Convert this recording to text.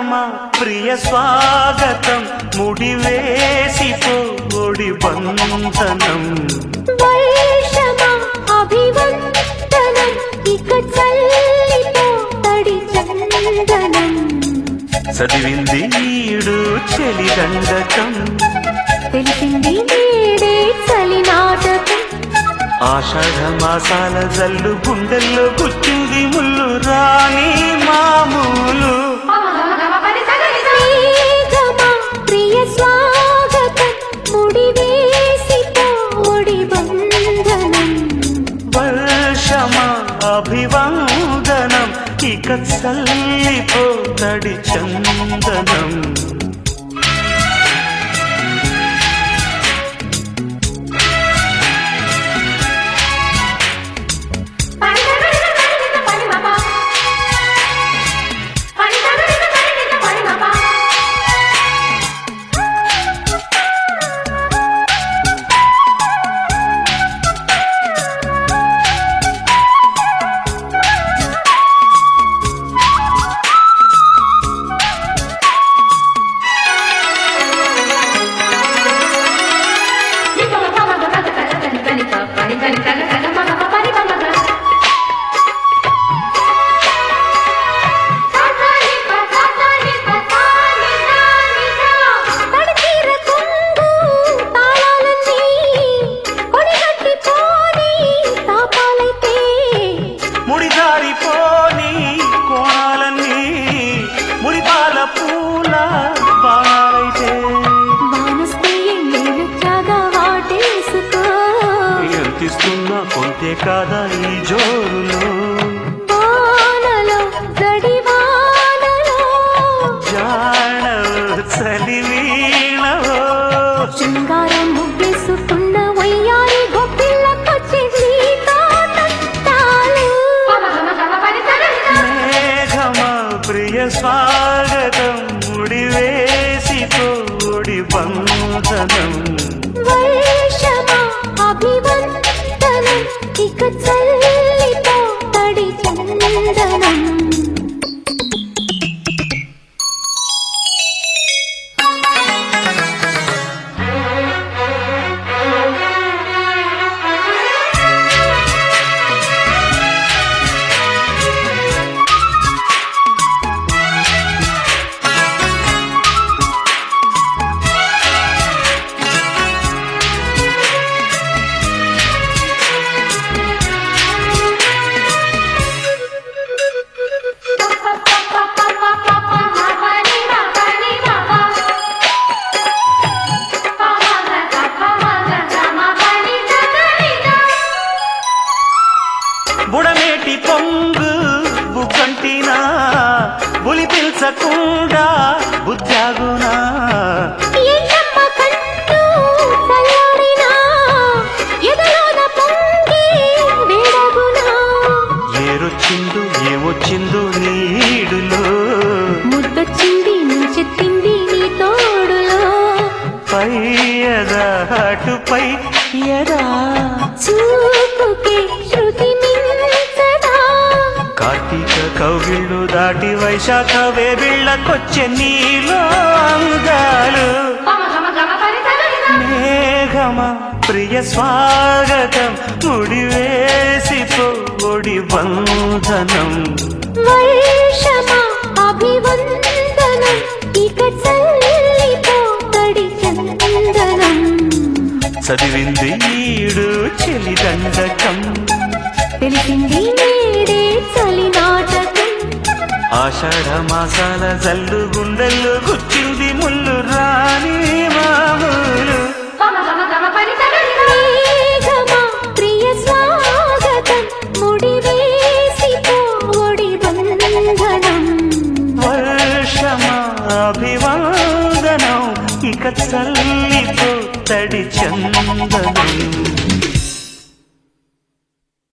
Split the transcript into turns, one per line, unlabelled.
మేఘమా ప్రియ స్వాగతం ముడివేసిపో ఒడి బంధనం
వర్షమా అభివందనం ఇక చల్లితో తడి చందనం
చదివింది ఈడు చెలి దండకం
తెలిసింది నేడే చలి నాటకం
ఆషాఢ మాసాల జల్లు గుండెల్లో గుచ్చింది ముళ్ళు రాని మామూలు
మేఘమా ప్రియ స్వాగతం ముడివేసితో ఒడి బంధనం
వర్షమా అభివందనం ఇక చల్లిపో తడి చందనం
తడిచీర కొంగు తాళాలన్నీ కొడిగట్టిపోని తాపాలైతే
ముడిదారిపోని కోణాలన్నీ మురిపాల పూల బాణాలైతే
వానస్తే ఎన్నెలొచ్చాగా వాటేసుకో
ఎంతిస్తున్నా కొంతే కాదా ఈ జోరులో
వానలో గడి వానలో
జాణ చలివీణవో
శృంగారం ముగ్గేసుకున్న వయ్యారి గొప్పిళ్ళకొచ్చి సీతాలు
మేఘమా ప్రియ స్వాగతం ముడివేసి తోడి బంధనం
వర్షమా అభివందనం ఇక చల్లితో తడి చందనం
బుడమేటి పొంగు బుగ్గంటినా బులి పిల్చకుండా బుద్ధ్యాగునా
ఎండమ్మ కన్ను చల్లారినా ఎదలోన పొంగి వేడగునా
ఏరొచ్చిందో ఏమొచ్చిందో నీడులో
ముద్దొచ్చింది చెత్తింది నీ తోడులో
పై ఎదా అటుపై ఎదా
చూపుకి శృతి మించదా
కార్తీక కౌగిళ్ళు దాటి వైశాఖ వేబిళ్ళకొచ్చే నీలో అందాలు మేఘమా ప్రియ స్వాగతం ముడివేసి పొడి బంధనం
వర్షమా అభివందనం ఇక చల్లితో తడి చందనం
చదివింది ఈడు చెలి దండకం
తెలిసింది నేడే చలి నాటకం
ఆషాఢ మాసాల జల్లు గుండెల్లో గుచ్చింది ముళ్ళు రాని మామూలు
మేఘమా ప్రియ స్వాగతం ముడివేసి పోడి బంధనం
వర్షమా అభివాదనం ఇక చల్లిపో తడి చందనం